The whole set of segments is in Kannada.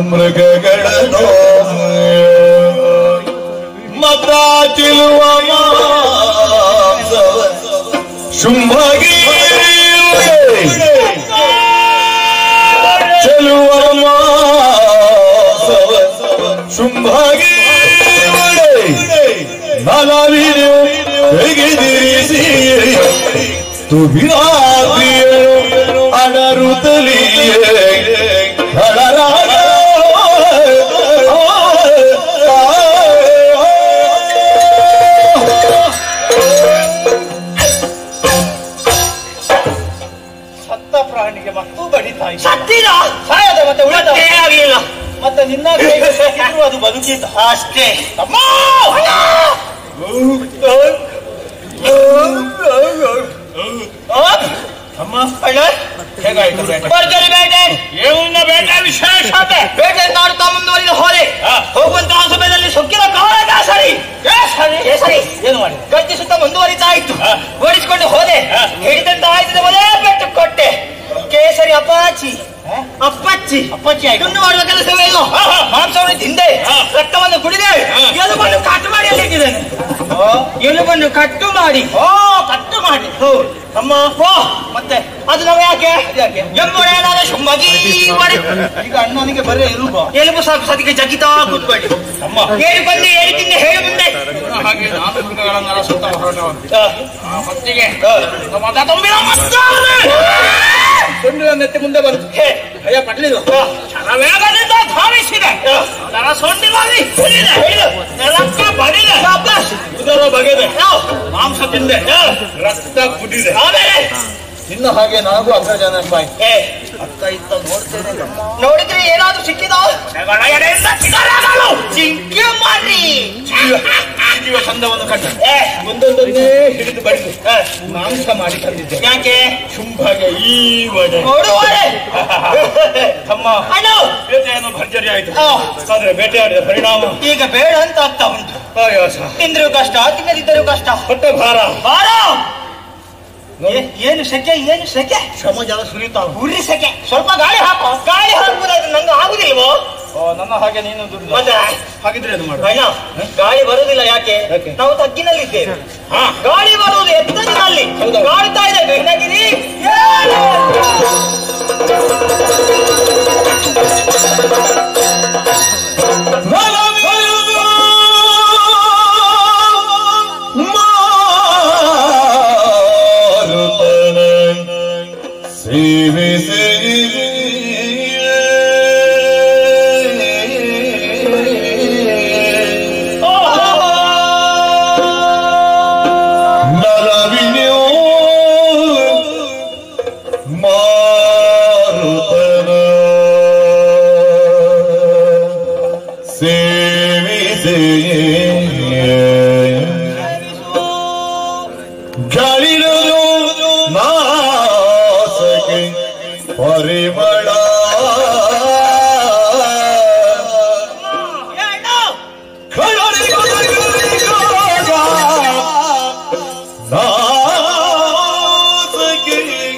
ಮೃಗಗಳನ್ನು ಮತ ಚೆಲುವ ಮಾಂಸವ ಶುಂಭಗಿ ಚೆಲುವ ಮಾಂಸವ ಶುಂಭಗಿ ನಲವಿರು ತೆಗೆದಿರಿಸಿ ತುಬಿರಾತ್ರಿಯರು ಅಡರುತ್ತಲಿಯೇ ಹಳರಾಗ ಸತ್ತ ಪ್ರಾಣಿಗೆ ಮತ್ತು ಬಡಿತಾ ಇದ್ದ ಸತ್ತಿದ ಸಾಯದ ಮತ್ತೆ ಉಳಿದ ಮತ್ತೆ ಆಗ್ಲಿಲ್ಲ ಮತ್ತೆ ನಿನ್ನ ಕೈಗೆ ಸಿಕ್ಕಿದ್ರು ಅದು ಬದುಕಿದ್ದ ಅಷ್ಟೇ ಅಮ್ಮ ಅಮ್ಮ ಹೇಗಾಯ್ತು ಬೇಟೆ ಭರ್ಜರಿ ಬೇಟೆ ಏನಿನ್ನ ಬೇಟೆ ವಿಶೇಷತೆ ಬೇಟೆ ತಾಡ್ತಾ ಮುಂದುವರಿದ ಹೋದೆ ಹೋಗುವಂತಹ ಸಮಯದಲ್ಲಿ ಸೊಕ್ಕಿನ ಕಾಲ ಸರಿ ಸರಿ ಸರಿ ಏನು ಮಾಡಿದ ಗರ್ಜಿಸುತ್ತಾ ಮುಂದುವರಿತಾ ಇತ್ತು ಓಡಿಸಿಕೊಂಡು ಹೋದೆ ಹಿಡಿದಂತ ಆಯ್ತದ ಮೊದಲೇ ಪೆಟ್ಟು ಕೊಟ್ಟೆ ಕೇಸರಿ ಅಪಾಚಿ ಅಪ್ಪಚ್ಚಿ ಅಪ್ಪಚ್ಚಿ ಆಯ್ತು ತುಂಡು ಮಾಡುವ ಕೆಲಸವೇನು ಮಾಂಸವನ್ನು ತಿಂದೆ ರಕ್ತವನ್ನು ಕುಡಿದೆ ಎಲುಬನ್ನು ಕಟ್ಟು ಮಾಡಿ ಅಲ್ಲಿಟ್ಟಿದ್ದೇನೆ ಎಲುಬನ್ನು ಕಟ್ಟು ಮಾಡಿ ಓ ಕಟ್ಟು ಮಾಡಿ ಹೌದು ಅಮ್ಮ ಓ ಮತ್ತೆ ಅದು ನಾವು ಯಾಕೆ ಎಂಬುಡೇನಾದ ಶುಂಭಗಿ ಮಾಡಿ ಈಗ ಅಣ್ಣನಿಗೆ ಬರೀ ಎಲುಬ ಎಲುಬು ಸಾಕು ಸದಿಗೆ ಜಗಿತಾ ಕೂತ್ಕೊಳ್ಳಿ ಅಮ್ಮ ಹೇಳಿ ಬಂದೆ ಹೇಳಿ ತಿಂದೆ ಹೇಳಿ ಮುಂದೆ ಹಾಗೆ ನಾನು ಮೃಗಗಳನ್ನೆಲ್ಲ ಸುತ್ತ ಹೊರಟವನು ಆ, ಹೊತ್ತಿಗೆ ಆ, ಮದ ತುಂಬಿದ ಮಸ್ತಾನೆ ಸೊಂಡಿಲನ್ನೆತ್ತಿ ಮುಂದೆ ಬಂತು ಹೇ, ಭಯ ಪಡ್ಲಿಲ್ಲ ವೇಗದಿಂದ ಧಾವಿಸಿದೆ ನರ ಸೊಂಡಿಲಲ್ಲಿ ಹಿಡಿದೆ, ಹಿಡಿದು, ನೆಲಕ್ಕೆ ಬಡಿದೆ ಶಾಬಾಷ್. ಉದರ ಬಗೆದೆ ಯಾವ? ಮಾಂಸ ತಿಂದೆ ರಕ್ತ ಕುಡಿದೆ ಆಮೇಲೆ ಇನ್ನು ಹಾಗೆ ನನಗೂ ಅಗ್ರಜನ ಬಾಯಿ ಹೇ, ಅತ್ತ ಇತ್ತ ನೋಡ್ತೇನೆ ನೋಡಿದ್ರೆ ಏನಾದ್ರೂ ಸಿಕ್ಕಿದ ಜಗಳ ಎಡೆಯಿಂದ ಚಿಗರಗಳು. ಜಿಂಕೆ ಮಾರಿ ಜೀವ ಚಂದವನ್ನು ಕಂಡ ಏ, ಒಂದೊಂದನ್ನೇ ಹಿಡಿದು ಬಡಿದು ಮಾಂಸ ಮಾಡಿ ತಂದಿದ್ದೆ ಯಾಕೆ ಶುಂಭಗೆ ಈ ವಡೆ ನೋಡುವರೆ ತಮ್ಮ ಅಣ್ಣ ಬೇಟೆಯನ್ನು ಭರ್ಜರಿ ಆಯ್ತು ಆ, ಆದ್ರೆ ಬೇಟೆಯಾಡಿದ ಪರಿಣಾಮ ಈಗ ಬೇಡ ಅಂತ ಆಗ್ತಾ ಉಂಟು ಆಯಾಸ ತಿಂದ್ರು ಕಷ್ಟ ತಿನ್ನದಿದ್ದರೂ ಕಷ್ಟ ಹೊಟ್ಟೆ ಭಾರ ಬಾರ ಏ- ಏನು ಸೆಕೆ ಏನು ಸೆಕೆ ಶ್ರಮ ಜಲ ಸುರಿತಾವ ಉರಿ ಸೆಕೆ ಸ್ವಲ್ಪ ಗಾಳಿ ಹಾಕೋ ಗಾಳಿ ಹಾಕುವುದಾದ್ರೆ ನಂಗೆ ಆಗುದಿಲ್ವೋ ನನ್ನ ಹಾಗೆ ನೀನು ದುಡ್ಡು ಮತ್ತೆ ಹಾಗಿದ್ರೆ ಏನು ಮಾಡು ಅಣ್ಣ ಗಾಳಿ ಬರುವುದಿಲ್ಲ ಯಾಕೆ ಯಾಕೆ? ನಾವು ತಗ್ಗಿನಲ್ಲಿದ್ದೇವೆ ಹಾ ಗಾಳಿ ಬರುವುದು ಎತ್ತರಿನಲ್ಲಿ ಹೌದಾ? ಕಾಡ್ತಾ ಇದೆ ಬೆಣ್ಣಗಿರಿ ಸೇವಿಸಿ ನಲವಿನ್ಯೋ ಮಾರುತನ ಸೇವಿಸಿ ಗಳಿರುವುದು ನಾಸಕ್ಕೆ ಪರಿಮಳ ನಾಸಕ್ಕೆ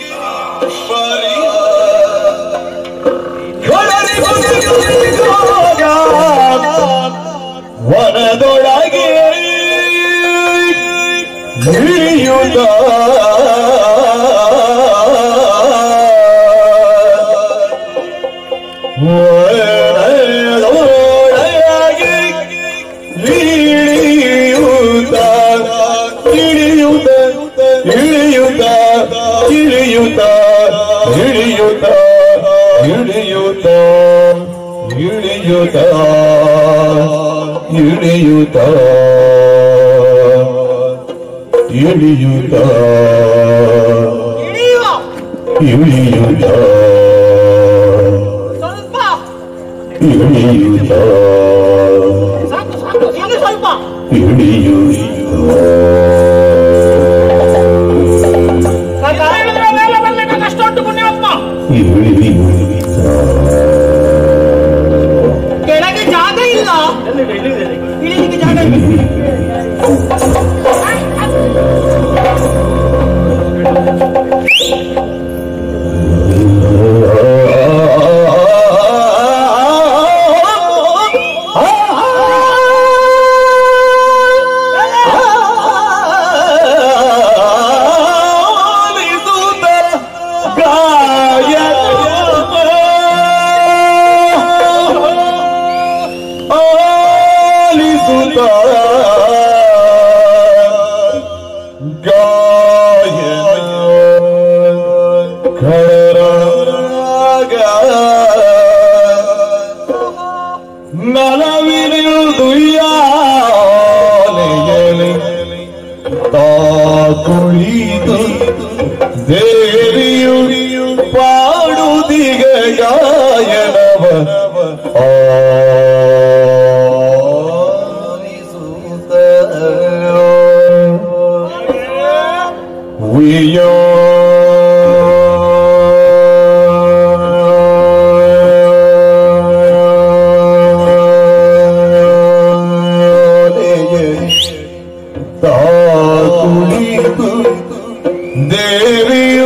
ವನದೊಳಗೆ ಇಳಿಯುತ್ತ ವನದೊಳಗೆ ಇಳಿಯುತ್ತ ಇಳಿಯುತ್ತ ಇಳಿಯುತ್ತ ಇಳಿಯುತ್ತ ಇಳಿಯುತ್ತ ಇಳಿಯುತ್ತ ಇಳಿಯುತ್ತ ಇಳಿಯುತ್ತ ಇಳಿಯುತ್ತ ಇಳಿಯುವ ಇಳಿಯುತ್ತ ಸ್ವಲ್ಪ ಇಳಿಯುತ್ತ ಸಾಕು ಸಾಕು ಇನ್ನು ಸ್ವಲ್ಪ ಮೇಲೆ ಬರ್ಲಿಕ್ಕೆ ಕಷ್ಟ ಉಂಟು ಪುಣ್ಯಾತ್ಮ ಕೆಳಗೆ ಜಾಗ ಇಲ್ಲ ಇಳಿಲಿಕ್ಕೆ ಜಾಗ ಇಲ್ಲ ಇಳಿಯುತ್ತ ಆಲಿಸುತ್ತ ಗಾಯನ ಖಳರಾಗ ನಲವಿನಿರುದು ಯಾಲೆಯಲಿ ತಾ ಕುಳಿತು ದೇವಿಯು ಪಾಡುದಿಗ ಗಾಯನವ ಕುಳಿತು ದೇವಿಯು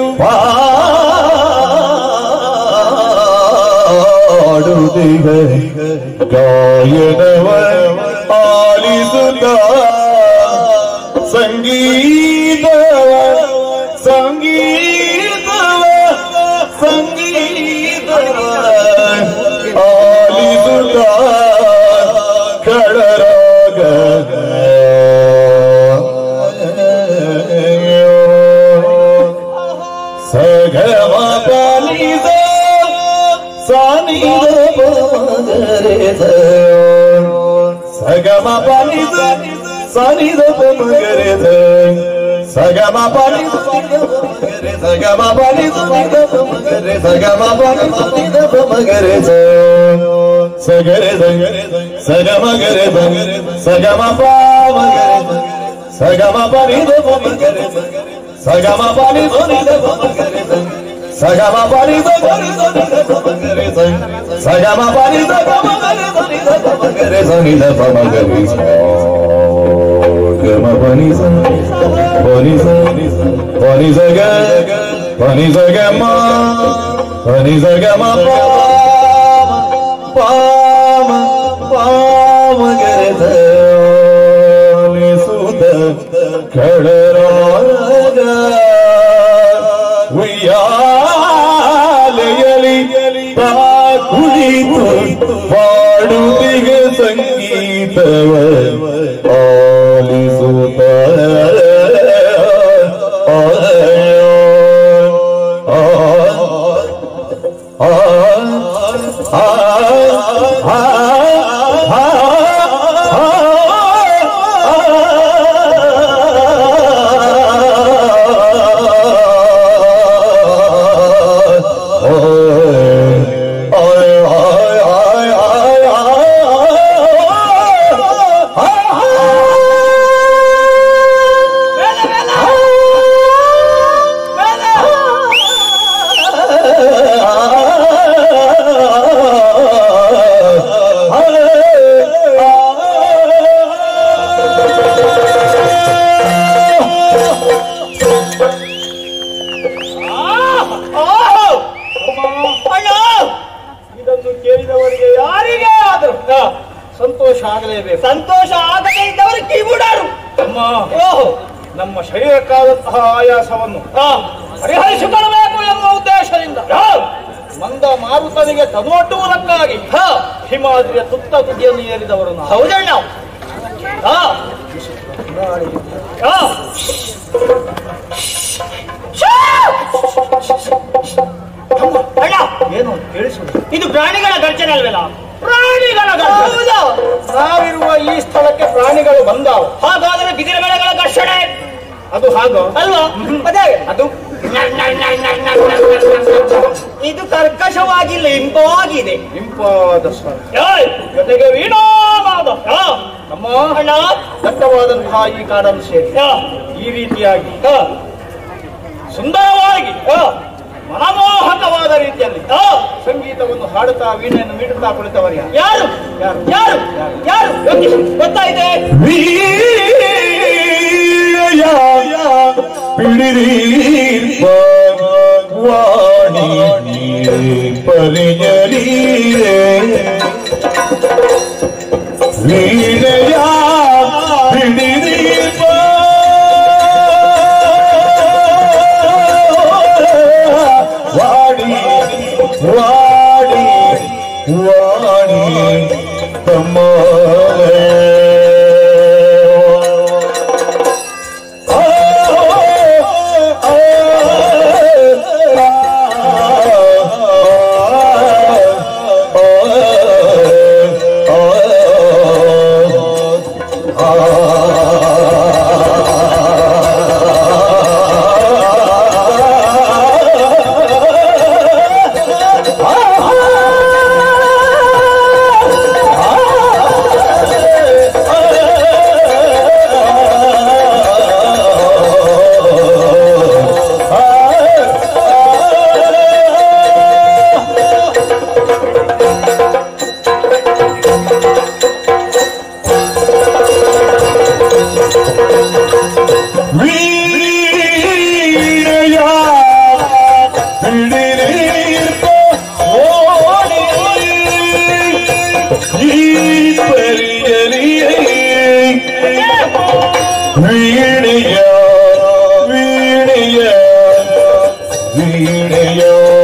ಪಾಡುದಿಗ ಗಾಯನವ ಆಲಿಸುತ್ತ ಸಂಗೀತವ ಸಂಗೀತವ ಸಂಗೀತವ ಆಲಿಸುತ್ತ ಕಳರಾಗ ಸಗಮ ಪಾಲಿಸ ಸಾನಿದ ಪಮಗರೆದ ಸಗಮ ಪಾಲಿಸ ಸಾನಿದ ಪಮಗರೆದ ಸಗಮ ಪಾಲಿಸ ಸಗಮ ಪಾಲಿಸ ಪಮಗರೆ ಸಗಮ ಪಾಲಿಸ ಪಮಗರೆದ ಸಗರೆ ಸಗಮ ಗರೆ ಸಗಮ ಪಾಮಗರೆ ಸಗಮ ಪಾಲಿದ ಪಮಗರೆ ಸಗಮ ಪಾಲಿ ಸೋನಿದ ಪಮಗರೆ ಸಗಮ ಪಾಲಿ ಪಮಗರೆ ಸಗಮ ಪಾಲಿ ಪಮಗರೆ ಸೋನಿದ ಪಮಗರೆ ಸೋನಿದ ಪಮಗರೆ ಗಮ ಪನಿ ಪನಿ ಪನಿ ಸಗ ಪನಿ ಸಗಮ ಪನಿ ಸಗಮ ಪಾಮ ಪಾಮ ಗರೆ ಸುತ ಖಡರಾಗ ಉಯ್ಯಾಲೆಯಲಿ ತಾ ಕುಳಿತು ಪಾಡುತ್ತಿಗ ಸಂಗೀತವ ಆಲಿಸುತ್ತ ಆ ಆ ಇದನ್ನು ಕೇಳಿದವರಿಗೆ ಯಾರಿಗೆ ಆದರೂ ಸಂತೋಷ ಆಗಲೇಬೇಕು ಸಂತೋಷ ಆಗದೇ ಇದ್ದವರು ಕಿವುಡರು ಅಮ್ಮ ಓಹೋ ನಮ್ಮ ಶರೀರಕ್ಕಾದಂತಹ ಆಯಾಸವನ್ನು ಪರಿಹರಿಸಿಕೊಳ್ಳಬೇಕು ಎಂಬ ಉದ್ದೇಶದಿಂದ ಮಂದ ಮಾರುತನಿಗೆ ತನ್ನೊಡ್ಡುವುದಕ್ಕಾಗಿ ಹಿಮಾದ್ರಿಯ ತುತ್ತ ತುದಿಯನ್ನು ಏರಿದವರು ನಾವು ಹೌದಣ್ಣ ಹಾ ಹಾ ಅಣ್ಣ ಏನು ಕೇಳಿಸುವುದು ಇದು ಪ್ರಾಣಿಗಳ ಗರ್ಜನೆ ಅಲ್ವಲ್ಲ ಪ್ರಾಣಿಗಳ ಗರ್ಜನೆ. ಹೌದು ನಾವಿರುವ ಈ ಸ್ಥಳಕ್ಕೆ ಪ್ರಾಣಿಗಳು ಬಂದಾವು ಹಾಗಾದ್ರೆ ಬಿದಿರುಗಳ ಘರ್ಷಣೆ ಅದು ಹಾಗೋ ಅಲ್ವಾ ಅದೇ ಅದು ಇದು ಕರ್ಕಶವಾಗಿಲ್ಲ ಇಂಪವಾಗಿದೆ ಇಂಪಾದ ಸ್ವರ ಏಯ್! ಜೊತೆಗೆ ವೀಣಾನಾದ ಹಾ, ನಮ್ಮ ಅಣ್ಣ ದಟ್ಟವಾದಂತಹ ಈ ಕಾಡನ್ನು ಸೇರಿ ಹಾ, ಈ ರೀತಿಯಾಗಿ ಹಾ, ಸುಂದರವಾಗಿ ಹಾ, ಮನಮೋಹಕವಾದ ರೀತಿಯಲ್ಲಿ ಹಾ. ಸಂಗೀತವನ್ನು ಹಾಡುತ್ತಾ ವೀಣೆಯನ್ನು ಮೀಡುತ್ತಾ ಕುಳಿತವರು ಯಾರು? ಯಾರು ಯಾರು? ಯಾರು ಯಾರು ಯೋಚಿಸು. ಗೊತ್ತಾಯ್ತೆ ಪಿಡಿದೀರ್ಪ ವಾಣಿ ಪರಿಜಲೀರೆ ವೀಣೆಯ ಪಿಡಿದೀರ್ಪ ವಾಣಿ ವಾಣಿ ವಾಣಿ ತಮ್ಮ ವೀರಯ ಬಿಡಿರೀರ್ಪ ಓಡಿ ಈ ಪರಿಯಲಿಯ ವೀಣೆಯ ವೀಣೆಯ ವೀಣೆಯ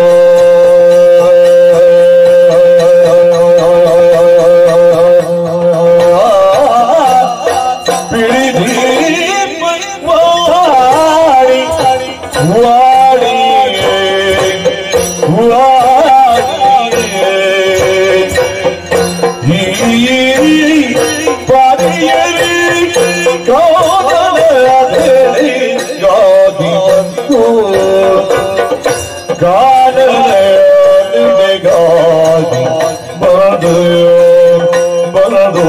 பிடிதீர்ப்பு வாடி வாடி வாடி பாதியரி காதலே காதி காதலே காதி பரது பரது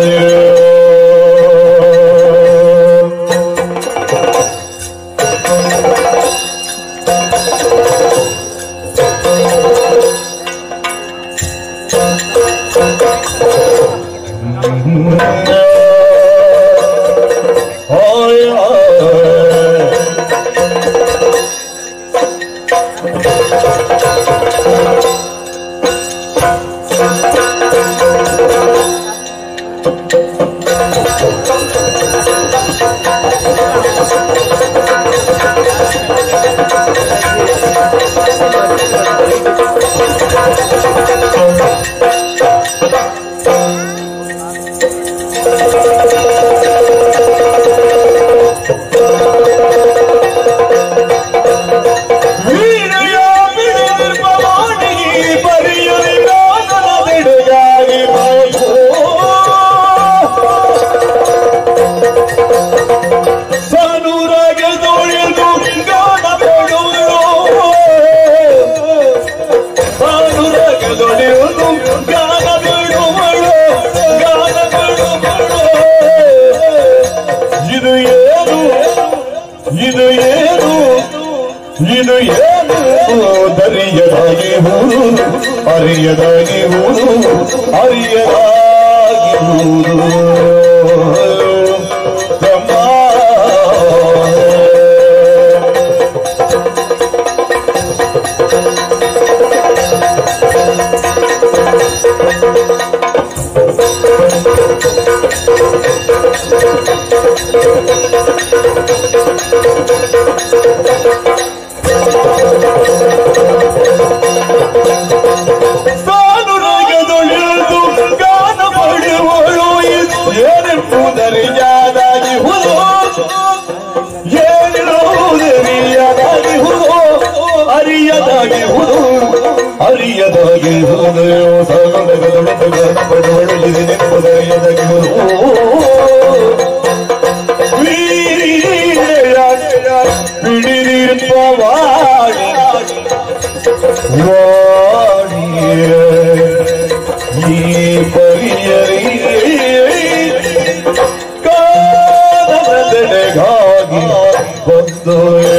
ಇದು ಏನು ಇದು ಏನು ಇದು ಏನು ದರಿಯದಾಗಿ ಹೂರು ಅರಿಯದಾಗಿ ಹೂರು ಅರಿಯದಾಗಿ ಹೂರು ತಮ್ಮ ಸಾನುರಾಗದೊಳಿದು ಗಾನ ಮಾಡುವಳು ಏನೆಂಬುದರಿಯಾದಾಗಿ ಹುದು ಏನಿರುವುದರಿಯಾದಾಗಿ ಹುದು ಅರಿಯದಾಗಿ ಹುದು ಅರಿಯದಾಗಿ ಹುದು ಸಾನುರಾಗದೊಳಿದು ಗಾನ ಮಾಡುವಳು ಏನೆಂಬುದರಿಯಾದಾಗಿ ಹುದು ವೀರ ಬಿಡಿನಿರ್ಪವಾಡಿ ವಾಡಿಯ ಈ ಪರಿಯರಿ ಕಾದನೆಗಾಗಿ ಬಂದು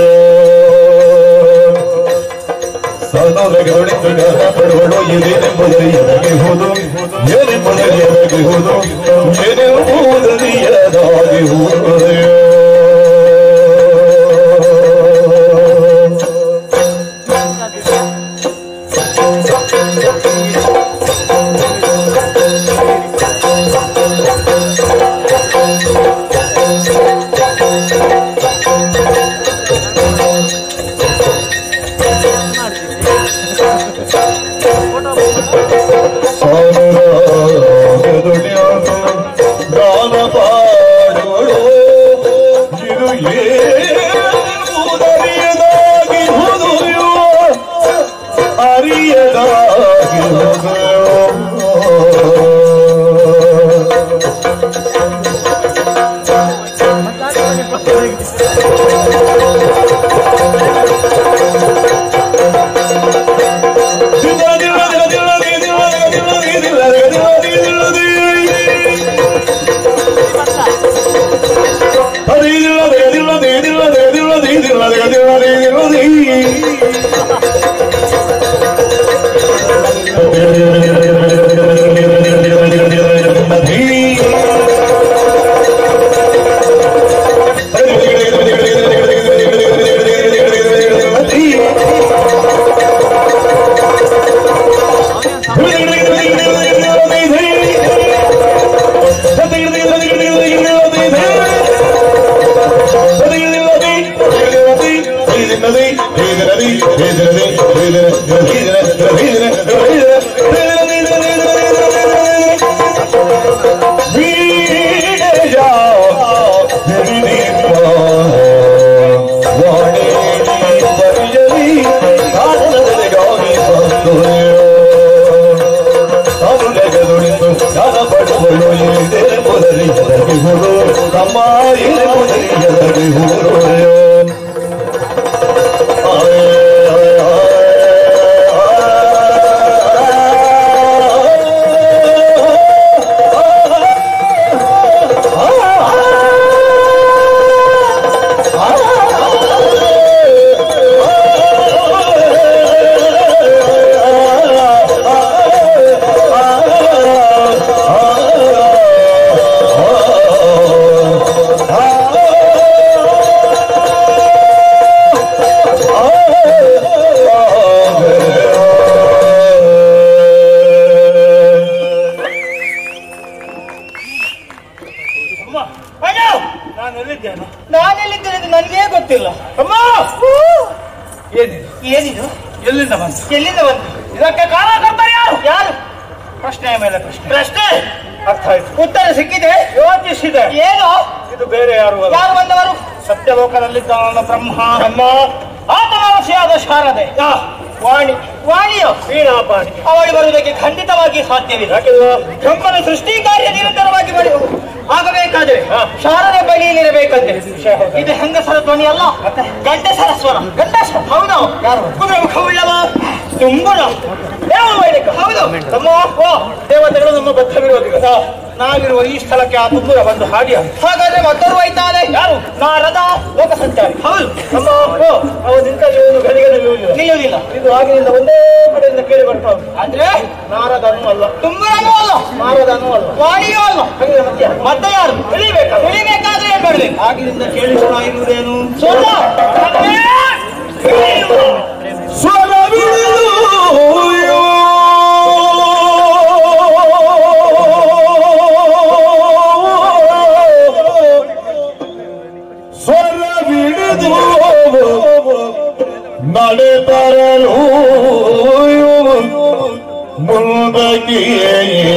ಸನೊಲಗೆ ಹೊಡೆದು ಗಾನ ಪಡುವಳು ಏನೆಂಬುದರಿ ಎದಗಿ ಹೋದು ಏನೆಂಬುದರಿ ಎದಗಿ ಹೋದು ಏನೆಂಬುದರಿ ಎದಾಗಿ ಹೋದೆಯೋ ಸಾನುರಾಗದೊಡೆಯಾಗ ಏನೆ ಮೊದಲಿಗೆ ಹೋದೋಯ ಅಣ್ಣ ನಾನು ಎಲ್ಲಿದ್ದೇನೆ ನಾನೆಲ್ಲಿದ್ದೇನೆ ಅಂತ ನನಗೇ ಗೊತ್ತಿಲ್ಲ ಅಮ್ಮ ಏನಿದು ಏನಿದು ಎಲ್ಲಿಂದ ಬಂತು ಎಲ್ಲಿಂದ ಬಂತು ಇದಕ್ಕೆ ಕಾಲ ಕೊಡ್ತಾರೆ ಯಾರು ಯಾರು ಪ್ರಶ್ನೆಯ ಮೇಲೆ ಪ್ರಶ್ನೆ ಪ್ರಶ್ನೆ ಅರ್ಥ ಆಯ್ತು ಉತ್ತರ ಸಿಕ್ಕಿದೆ ಯೋಚಿಸಿದೆ ಏನು ಇದು ಬೇರೆ ಯಾರು ಅಲ್ಲ ಯಾರು ಬಂದವರು ಸತ್ಯಲೋಕದಲ್ಲಿದ್ದಾನ ಬ್ರಹ್ಮ ಬ್ರಹ್ಮ ಆತ್ಮವಶಿಯಾದ ಶಾರದೆ ವಾಣಿ ವಾಣಿಯೋ ವೀಣಾಪಾಣಿ ಅವಳು ಬರುವುದಕ್ಕೆ ಖಂಡಿತವಾಗಿ ಸಾಧ್ಯವಿಲ್ಲ ಯಾಕೆಂದ್ರೆ ಬ್ರಹ್ಮನ ಸೃಷ್ಟಿ ಕಾರ್ಯ ನಿರಂತರವಾಗಿ ಮಾಡಿ ಆಗಬೇಕಾದ್ರೆ ಹಾ. ಶಾರದೆ ಬಳಿಯಲ್ಲಿರಬೇಕಂತೆ ವಿಷಯ ಹೌದಾ? ಇದು ಹೆಂಗಸರ ಧ್ವನಿ ಅಲ್ಲ ಗಂಡಸರ ಸ್ವರ ಗಂಡಸರ ಹೌದು ಯಾರು? ಕುದುರೆ ಮುಖವುಳ್ಳವ ತುಂಬುರ ದೇವ ವೈದಿಕ ಹೌದು ತಮ್ಮ ಓ ದೇವತೆಗಳು ನಮ್ಮ ಬದ್ಧ ವಿರೋಧಿಗಳು ನಾವಿರುವ ಈ ಸ್ಥಳಕ್ಕೆ ಆ ತುಂಬುರ ಬಂದು ಹಾಡಿಯ ಹಾಗಾದ್ರೆ ಮತ್ತೊರು ಒಯ್ತಾನೆ ಯಾರು ನಾರದ ಲೋಕ ಸಂಚಾರಿ ಹೌದು ತಮ್ಮ ಓ ಅವ ನಿಂತಲ್ಲಿ ಇವನು ಗಡಿಗೆ ನಿಲ್ಲುವುದಿಲ್ಲ ನಿಲ್ಲುವುದಿಲ್ಲ ಇದು ಆಗಿನಿಂದ ಒಂದೇ ಕಡೆಯಿಂದ ಕೇಳಿ ಬರ್ತಾ ಉಂಟು ಅಂದ್ರೆ ನಾರದನೂ ಅಲ್ಲ ತುಂಬುರನೂ ಅಲ್ಲ ನಾರದನೂ ಅಲ್ಲ ವಾಣಿಯೂ ಅಲ್ಲ ಹಾಗೆ ಮತ್ತೆ ಮತ್ತೆ ಯಾರು ತಿಳಿಬೇಕಲ್ಲ ತಿಳಿಬೇಕಾದ್ರೆ ಏನ್ ಮಾಡ್ಬೇಕು ಆಗಿನಿಂದ ಕೇಳಿಸ್ತಾ ಇರುವುದೇನು ಸ್ವರ ಸ್ವರ ಬಿಡಿದು ನಡೆ ತರಲು ಮುಂದಕ್ಕಿಯೇ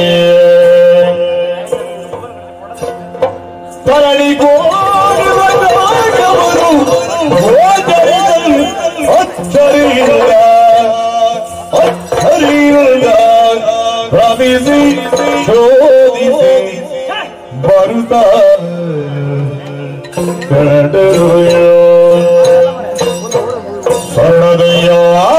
ತರಳಿಗೋಡುವ ನಾಟವರು ಗೋಚರಿಸಲು ಅಚ್ಚರಿಯಿಲ್ಲ ಅಚ್ಚರಿಯಿಲ್ಲ ರಮಿಸಿ ಶೋಧಿಸಿ ಬರುತ್ತಾ ಕಂಡರು ಸ್ವರ್ಣದಯ್ಯ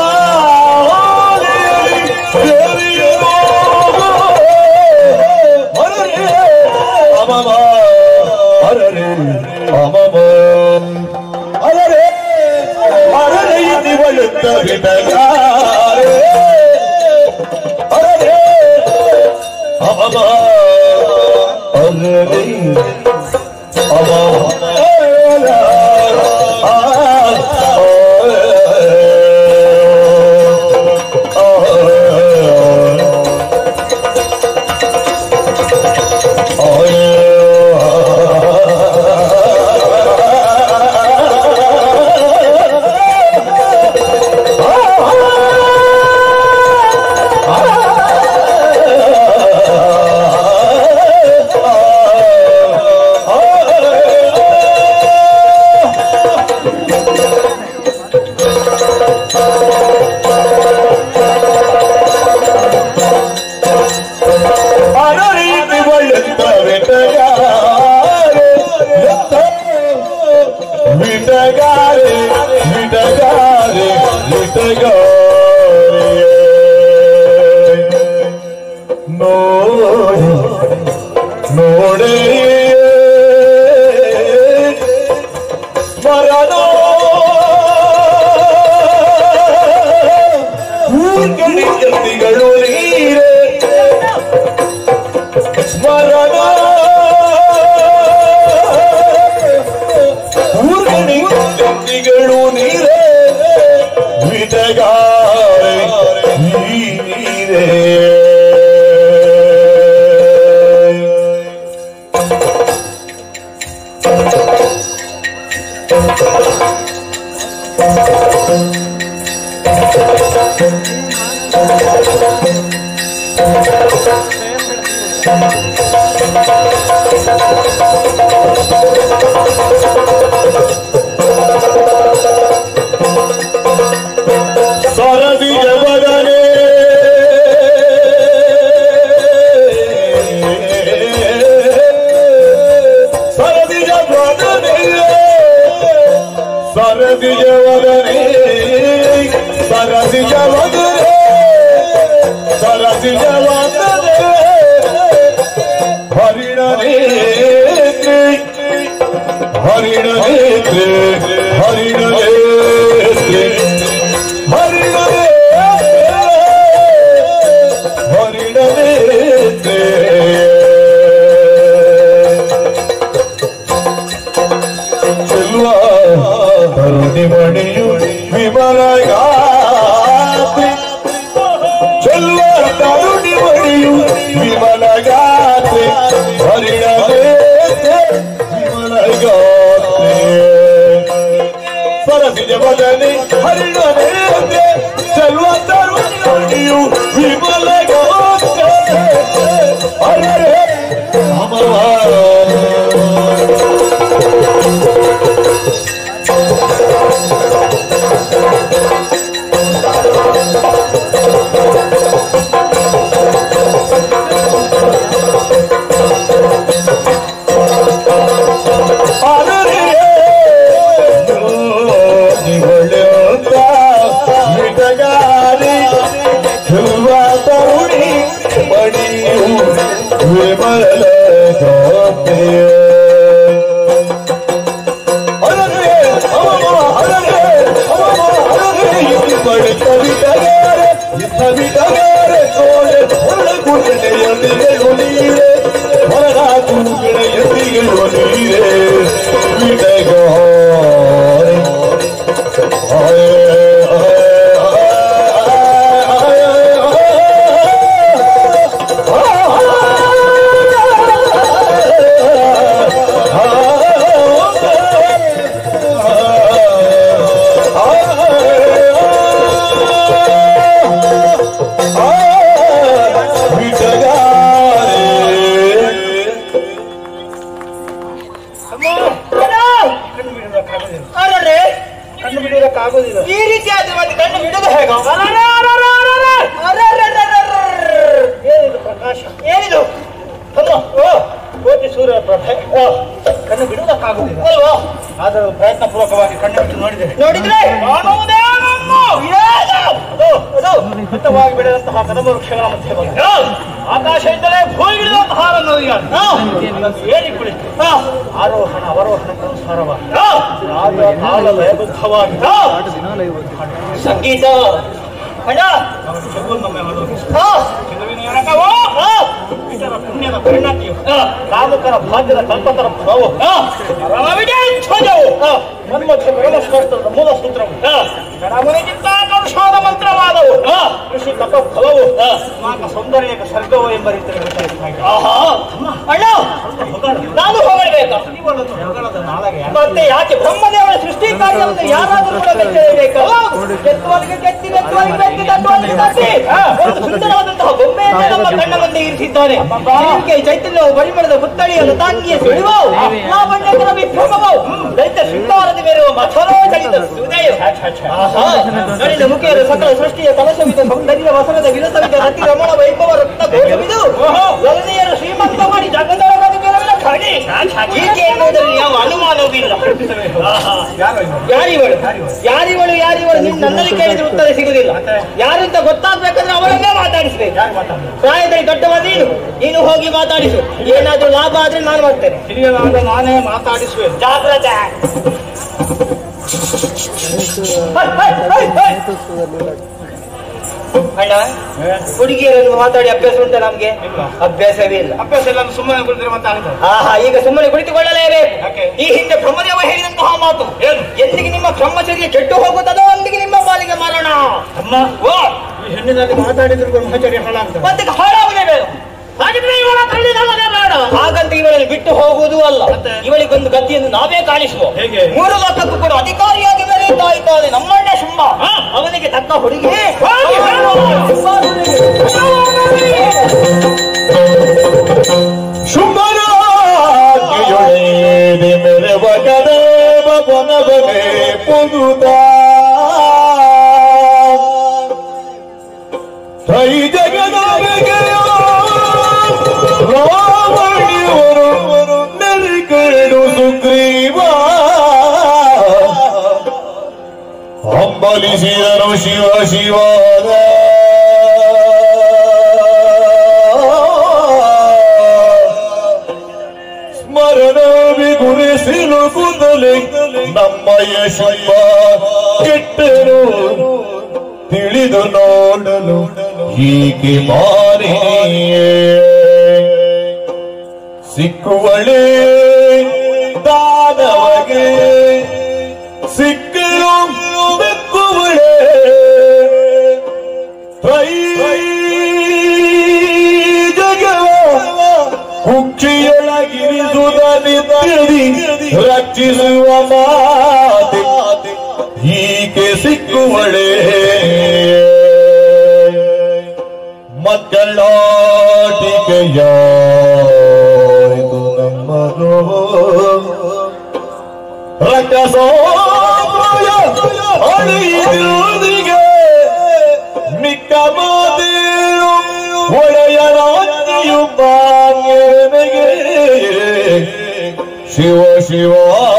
ಅಮಮ ಅರರೆ ಅಮಮ ಅರರೆ ಅರರೆ ಇಲ್ಲಿ ಬಳುತ್ತ ಬಿಡಗಾರೆ ಅರರೆ ಅಮಮ ಅರರೆ ಅರಳಿತು ಬಳುತ್ತ ಬಿಡಗಾರೆ ಬಿಡಗಾರೆ ಬಿಡಗಾರೆ ಬಿಡಗಾರೆ ನೋಡಿ ನೋಡಿ ಸ್ಮರಣ ಊರ್ಗಡಿ ಜಲ್ದಿಗಳು ನೀರೇ ಸ್ಮರಣ ಊರ್ಗಡಿ ಜಲ್ದಿಗಳು ನೀರೇ ವಿಟಗಾರೆ ಈ ನೀರೇ ಸರದಿ ಜಗನೇ ಸರದಿ ಜಗನೇ ಸರದಿಯವದನೆ ಸರದಿಯವದನೆ ಸರದಿಯವದನೆ ಹರಿಣನೇತ್ರಿ ಹರಿಣನೇತ್ರಿ ಹರಿಣನೇತ್ರಿ ಹರಿಣನೇತ್ರಿ ಹರಿಣನೇತ್ರಿ ಚೆಲ್ವ ಕರುಣಿ ಮಣಿಯು ವಿಮಲ ಗಾತ್ರಿ ಚೆಲ್ವ ಕರುಣಿ ಮಣಿಯು ವಿಮಲ ಗಾತ್ರಿ ಹರಿಣನೇತ್ರಿ ವಿಮಲ ಗಾತ್ರಿ ಸರಸಿಜ ಬದನೆ ಹರಿಣನೇತ್ರಿ ಚೆಲ್ವ ಕರುಣಿ ಮಣಿಯು ವಿಮಲ ಗಾತ್ರಿ ಹರೇ ಅಮರ ಕಣ್ಣು ಬಿಡುವುದಕ್ಕಾಗೋದಿಲ್ಲ ಅರರೆ ಕಣ್ಣು ಬಿಡುವುದಕ್ಕಾಗೋದಿಲ್ಲ ಈ ರೀತಿ ಆದ್ರೆ ಮತ್ತೆ ಕಣ್ಣು ಬಿಡೋದು ಹೇಗ ಏನಿದು ಪ್ರಕಾಶ ಏನಿದು ಅಮ್ಮ, ಓ ಕೋಟಿ ಸೂರ್ಯ ಪ್ರಭೆ ಓ ಕಣ್ಣು ಬಿಡುವುದಕ್ಕಾಗುವುದಿಲ್ಲ ಅಲ್ವಾ ಆದರೂ ಪ್ರಯತ್ನ ಪೂರ್ವಕವಾಗಿ ಕಣ್ಣು ಬಿಟ್ಟು ನೋಡಿದ್ದೇನೆ ನೋಡಿದ್ರೆ ಕಾಣುವುದೇನನ್ನು ಏನು? ಅದು ಅದು ಹಿತವಾಗಿ ಬೆಳೆದಂತಹ ಕದಮ ವೃಕ್ಷಗಳ ಮಧ್ಯೆ ಬಂದ ಆಕಾಶದಿಂದಲೇ ಭೂಮಿಗಿಳಿದಂತಹ ನದಿಗಳು ಏರಿ ಕುಳಿತು ಆರೋಹಣ ಅವರೋಹಣಕ್ಕೆ ಅನುಸಾರವಾಗಿ ರಾಗ ತಾಳ ಲಯಬದ್ಧವಾಗಿ ಸಂಗೀತ ಅಣ್ಣ ಜಗನ್ನೊಮ್ಮೆ ಆಲೋಚಿಸು. ಹಾ, ಚೆಲುವಿನ ಎರಕವೋ, ಇತರ ಪುಣ್ಯದ ಪರಿಣತಿಯು ಕಾಮುಕರ ಭಾಗ್ಯದ ಕಲ್ಪತರ ಫಲವು ರಮವಿಗೆ ಧ್ವಜವು ಮನ್ಮಥ ಪರಮಶಾಸ್ತ್ರದ ಮೂಲ ಸೂತ್ರವು ಗಣಮುನಿಗಿಂತ ಕರುಷಾದ ಮಂತ್ರವಾದವು ಕೃಷಿ ತಪ ಫಲವು ನಾಕ ಸೌಂದರ್ಯಕ ಸರ್ಗವು ಎಂಬ ರೀತಿಯಲ್ಲಿ ವಿಚಾರಿಸ್ತಾ ಇದ್ದಾರೆ. ಆಹಾ ಅಣ್ಣ ನಾನು ಹೊಗಳಬೇಕಾ ಜೀವನದ ಹೊಗಳದ ನಾಳೆಗೆ ಮತ್ತೆ ಯಾಕೆ ಬ್ರಹ್ಮದೇವರ ಸೃಷ್ಟಿ ಕಾರ್ಯವನ್ನು ಯಾರಾದರೂ ಕೂಡ ಮೆಚ್ಚಲೇಬೇಕು ಕೆತ್ತುವರಿಗೆ ಕೆತ್ತಿ ಮೆಚ್ಚುವರಿಗೆ ಮೆಚ್ಚಿ ತಟ್ಟುವರಿಗೆ ತಟ್ಟಿ ಒಂದು ಸುಂದರವಾದಂತಹ ಬೊಂಬೆಯನ್ನು ನಮ್ಮ ಕಣ್ಣ ಮುಂದೆ ಇರಿಸಿದ್ದಾನೆ ಇದಕ್ಕೆ ಚೈತನ್ಯವು ಪರಿಮಳದ ಪುತ್ತಳಿಯನ್ನು ತಾಂಗಿಯ ಸುಳಿವು ಲಾವಣ್ಯಕರ ವಿಭ್ರಮವು ದೈತ ಶೃಂಗಾರದ ಮೇರುವ ಮಥರೋಚಲಿತ ಸುದಯವು ಆಹಾ ನಳಿನ ಮುಖೇರ ಸಕಲ ಸೃಷ್ಟಿಯ ಕಲಶವಿದ ಸೌಂದರ್ಯ ವಸನದ ವಿರಸವಿದ ರತಿ ರಮಣ ವೈಭವ ರತ್ನ ಘೋಷವಿದು ಲಲನೆಯರ ಶ್ರೀಮಂತ ಮಾಡಿ ಜಗದೊಳಗದ ಗೆಲುವಿನ ಖಾಡಿ ಹೀಗೆ ಎನ್ನುವುದರಲ್ಲಿ ಯಾವ ಅನುಮಾನವಿಲ್ಲ ಯಾರಿವಳು ಯಾರಿವಳು ಯಾರಿವಳು ನಿನ್ ನನ್ನಲ್ಲಿ ಕೇಳಿದ್ರೆ ಉತ್ತರ ಸಿಗುದಿಲ್ಲ ಯಾರಿಂದ ಗೊತ್ತಾಗ್ಬೇಕಂದ್ರೆ ಅವರನ್ನೇ ಮಾತಾಡಿಸ್ಬೇಕು ಪ್ರಾಯದಲ್ಲಿ ದೊಡ್ಡವ ನೀನು ನೀನು ಹೋಗಿ ಮಾತಾಡಿಸು ಏನಾದ್ರೂ ಲಾಭ ಆದ್ರೆ ನಾನು ಮಾಡ್ತೇನೆ ಹಿರಿಯನಾದ ನಾನೇ ಮಾತಾಡಿಸುವೆ ಜಾಗ್ರತೆ ಹೈ, ಹೈ, ಹೈ, ಹೈ. ಅಣ್ಣ ಹುಡುಗಿಯರನ್ನು ಮಾತಾಡಿ ಅಭ್ಯಾಸ ಉಂಟ ನಮ್ಗೆ ಇಲ್ಲ. ಅಭ್ಯಾಸವೇ ಇಲ್ಲ ಅಭ್ಯಾಸ ಎಲ್ಲ ಸುಮ್ಮನೆ ಕುಳಿತಿರುವ ಅಂತ ಆಗಿದೆ ಆಹಾ ಈಗ ಸುಮ್ಮನೆ ಕುಳಿತುಕೊಳ್ಳಲೇಬೇಕು ಯಾಕೆ? ಈ ಹಿಂದೆ ಬ್ರಹ್ಮದೇವ ಹೇಳಿದಂತಹ ಮಾತು ಏನು? ಎಂದಿಗೆ ನಿಮ್ಮ ಬ್ರಹ್ಮಚರ್ಯ ಕೆಟ್ಟು ಹೋಗುತ್ತದೋ ಅಂದಿಗೆ ನಿಮ್ಮ ಪಾಲಿಗೆ ಮರಣ ಅಮ್ಮ ಓ ಈ ಹೆಣ್ಣಿನಲ್ಲಿ ಮಾತಾಡಿದ್ರು ಬ್ರಹ್ಮಚರ್ಯ ಹಾಳಾಗ್ತದೆ ಮತ್ತೆ ಹಾಳಾಗಲೇಬೇಕು ಹಾಗಿದ್ರೆ ಇವಳ ತಳ್ಳಿದಲ್ಲದೆ ಬೇಡ ಹಾಗಂತ ಇವಳನ್ನು ಬಿಟ್ಟು ಹೋಗುವುದೂ ಅಲ್ಲ ಮತ್ತೆ? ಇವಳಿಗೊಂದು ಗತಿಯನ್ನು ನಾವೇ ಕಾಣಿಸುವ ಹೇಗೆ? ಮೂರು ಲೋಕಕ್ಕೂ ಕೂಡ ಅಧಿಕಾರಿಯಾಗಿ ಮೆರೆಯುತ್ತಾ ಇದ್ದಾನೆ ನಮ್ಮಣ್ಣ ಶುಂಭ ಅವನಿಗೆ ತಕ್ಕ ಹುಡುಗಿ ಹೋಗಿ ಹೇಳು. ಶುಂಭ ಹುಡುಗಿ. ಶುಭರಾಜ್ಞೆಯೊಳೆಯೇರಿ ಮೆರವ ಕದೇವ ಬನವನೇ ಪೊಗುದ ಕೈ ಜಗದೊಳಗೆಯೋ ರಾವಣಿಯವರು ನೆರಿಕೇಡು ಸುಗ್ರೀವ ಪಾಲಿಸಿದನು ಶಿವ ಶಿವಾದ ಸ್ಮರಣವಿ ಗುರಿಸಿಲು ಕುದಲೆ ನಮ್ಮಯ ಶಿವ ಕೆಟ್ಟರು ತಿಳಿದು ನೋಡಲು ಹೀಗೆ ಮಾರಿಯೇ ಸಿಕ್ಕುವಳೆ ದಾನವಗೆ ಸಿಕ್ಕಲು ಬೆಕ್ಕುವಳೆ ತ್ರೈ ಜಗವ ಕುಕ್ಷಿಯೊಳಗಿರಿಸುದ ನಿತ್ಯದಿ ರಕ್ಷಿಸುವ ಮಾತೆ ಹೀಗೆ ಸಿಕ್ಕುವಳೆ ಮಕ್ಕಳಾಟಿಕೆಯ ಇದು ನಮ್ಮದು ರಕ್ಕಸೋಯ ಅಳಿಯುವುದಿಗೆ ಮಿಕ್ಕ ಮಾತೇನು ಒಡೆಯ ರಾಜ್ಯು ಬಾಂಗೆನೆಗೆ ಶಿವ ಶಿವ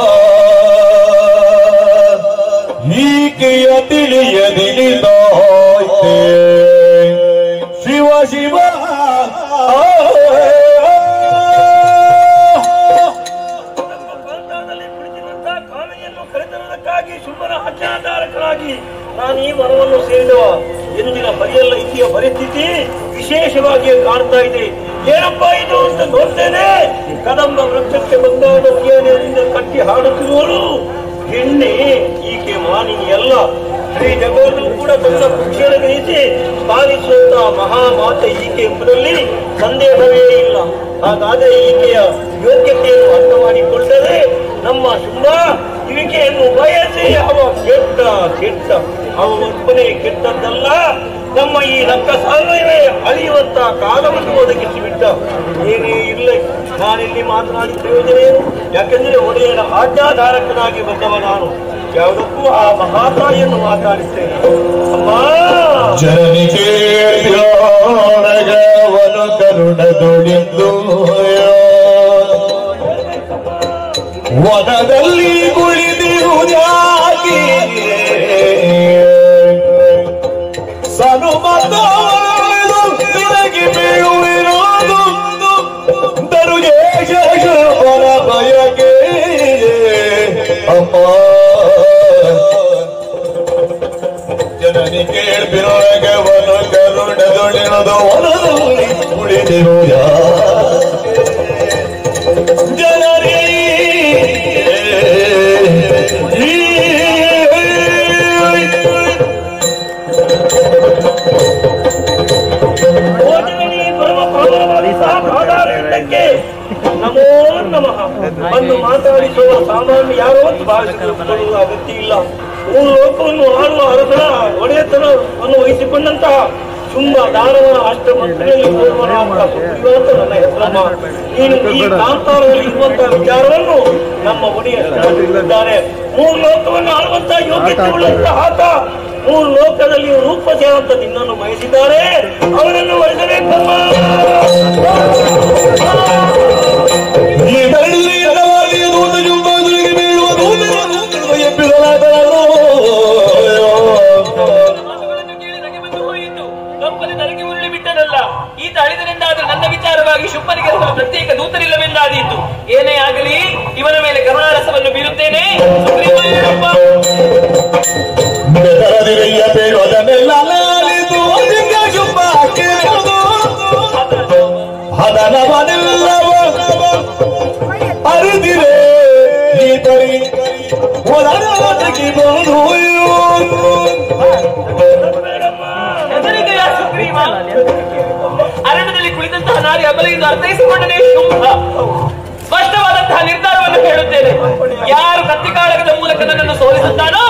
ಈಕೆಯ ತಿಳಿಯದಿಳಿದಾಯ್ತೆ ಶಿವ ಶಿವ ಬಂಧನದಲ್ಲಿ ಕುಳಿತಿರುವಂತಹ ಕಾಮೆಯನ್ನು ಕರೆತರುವುದಕ್ಕಾಗಿ ಶುಭನ ಆಜ್ಞಾಧಾರಕರಾಗಿ ನಾನು ಈ ಮರವನ್ನು ಸೇರಿದವ ಎಂದಿನ ಬರಿಯಲ್ಲ ಇಲ್ಲಿಯ ಪರಿಸ್ಥಿತಿ ವಿಶೇಷವಾಗಿ ಕಾಣ್ತಾ ಇದೆ ಏನಪ್ಪಾ ಇದು ಅಂತ ನೋಡ್ತೇನೆ ಕದಂಬ ವೃಕ್ಷಕ್ಕೆ ಬಂದಾಗ ಉಯ್ಯಾಲೆಯಿಂದ ಕಟ್ಟಿ ಹಾಡುತ್ತಿರುವಳು ಹೆಣ್ಣೆ ಈಕೆ ಮಾನಿನಿ ಅಲ್ಲ ಶ್ರೀ ಜಗವನ್ನು ಕೂಡ ತನ್ನ ಕುಕ್ಷಿಯನ್ನು ಗ್ರಹಿಸಿ ಪಾಲಿಸುವಂತಹ ಮಹಾಮಾತೆ ಈಕೆ ಎಂಬುದರಲ್ಲಿ ಸಂದೇಹವೇ ಇಲ್ಲ ಹಾಗಾದರೆ ಈಕೆಯ ಯೋಗ್ಯತೆಯನ್ನು ಅರ್ಥ ಮಾಡಿಕೊಂಡರೆ ನಮ್ಮ ಶುಂಭ ಈಕೆಯನ್ನು ಬಯಸಿ ಅವ ಕೆಟ್ಟ ಕೆಟ್ಟ ಅವನೊಬ್ಬನೇ ಕೆಟ್ಟದ್ದಲ್ಲ ನಮ್ಮ ಈ ರಕ್ತ ಸಾಗರವೇ ಅಳಿಯುವಂತ ಕಾಲವನ್ನು ಒದಗಿಸಿ ಬಿಟ್ಟ ಏನೇ ಇರಲಿ ನಾನಿಲ್ಲಿ ಮಾತನಾಡಿ ಪ್ರಯೋಜನ ಏನು ಯಾಕೆಂದ್ರೆ ಒಡೆಯನ ಆಜ್ಞಾಧಾರಕನಾಗಿ ಬಂದವ ನಾನು ಯಾವುದಕ್ಕೂ ಆ ಮಹಾತಾಯಿಯನ್ನು ಮಾತಾಡಿಸ್ತೇನೆ ಅಮ್ಮ ಜನನಿ ಕೇಳಿದವನು ಕರುಣದೊಳಿಂದು ವನದಲ್ಲಿ ಕುಳಿದಿರುವುದಾಗಿ ಸನುಮತ ನಿನಗೆ ಬೀಳುವಿರೋದು ದರುಗೆ ಬರ ಬಯಕೆ ಅಮ್ಮ ಜನನಿ ಕೇಳ್ಬಿರೊಳಗವನು ಕರುಣದೊಳಿನದು ವನದಲ್ಲಿ ಕುಳಿತಿರುವುದ ಜನರಿ ಭೋಜನನಿ ಪರಮ ಪಾವನವಾದಿ ಸಾಧಾರಣಕ್ಕೆ ನಮೋ ನಮಃ ಬಂದು ಮಾತಾಡಿಸುವ ಸಾಮಾನ್ಯ ಯಾರೋ ಅಂತ ಭಾವಿಸಿಕೊಳ್ಳುವ ಅಗತ್ಯ ಇಲ್ಲ ಮೂರು ಲೋಕವನ್ನು ಆಳುವ ಅರಸನ ಒಡೆಯತನವನ್ನು ವಹಿಸಿಕೊಂಡಂತಹ ಶುಂಭ ದಾನವನ ಅಷ್ಟಮಂತ್ರಿಯಲ್ಲಿ ಪೂರ್ವನಾಥ ಸುಗ್ರೀವ ಅಂತ ನನ್ನ ಹೆಸರಮ್ಮ ನೀನು ಈ ಕಾಂತಾರದಲ್ಲಿ ಇರುವಂತಹ ವಿಚಾರವನ್ನು ನಮ್ಮ ಒಡೆಯ ತಿಳಿದಿದ್ದಾರೆ ಮೂರು ಲೋಕವನ್ನು ಆಳುವಂತಹ ಯೋಗ್ಯತೆ ಉಳ್ಳಂತಹ ಆತ ಮೂರು ಲೋಕದಲ್ಲಿ ರೂಪಸೆ ಅಂತ ನಿನ್ನನ್ನು ಬಯಸಿದ್ದಾರೆ ಅವನನ್ನು ವಹಿಸಬೇಕಮ್ಮ ಈ ಬೆಳ್ಳಿ ಎಡವಾಗಿ ದೂತ ಜುಂಬಾದುರಿಗೆ ಬೀಳುವ ದೂತರನ್ನು ಎಬ್ಬಿಸಲಾದನು ಮಾತುಗಳನ್ನು ಕೇಳಿ ನಗೆ ಬಂದು ಹೋಯಿತು ಕಂಪನಿ ನನಗೆ ಉರುಳಿ ಬಿಟ್ಟನಲ್ಲ ಈತ ಅಳಿದನೆಂದಾದ್ರೆ ನನ್ನ ವಿಚಾರವಾಗಿ ಶುಂಭನಿಗೆ ಒಬ್ಬ ಪ್ರತ್ಯೇಕ ದೂತರಿಲ್ಲವೆಂದಾದೀತು ಏನೇ ಆಗಲಿ ಇವನ ಮೇಲೆ ಕರುಣಾರಸವನ್ನು ಬೀರುತ್ತೇನೆ ಸುಗ್ರೀವ ಹೇಳಪ್ಪ. ಬೆದರದಿರಯ್ಯ ಬೇಡೋದನ್ನೆಲ್ಲ ಲಾಲಿತು ಅಧಿಕ ಶುಭ ಕೇಳುವುದು ಹದನವನೆಲ್ಲವ ಅರಿದಿರೆ ಈ ಪರಿ ಒಳನಾಟಕ್ಕೆ ಬಂದು ಹೆದರಿಕೆಯ ಸುಗ್ರೀವ ಅರಣ್ಯದಲ್ಲಿ ಕುಳಿತಂತಹ ನಾರಿ ಅಬಲೆಯಿಂದ ಅರ್ಥೈಸಿಕೊಂಡನೇ ಶುಂಭ ಸ್ಪಷ್ಟವಾದಂತಹ ನಿರ್ಧಾರವನ್ನು ಹೇಳುತ್ತೇನೆ ಯಾರು ಕತ್ತಿಕಾಳಗದ ಮೂಲಕ ನನ್ನನ್ನು ಸೋಲಿಸುತ್ತಾನೋ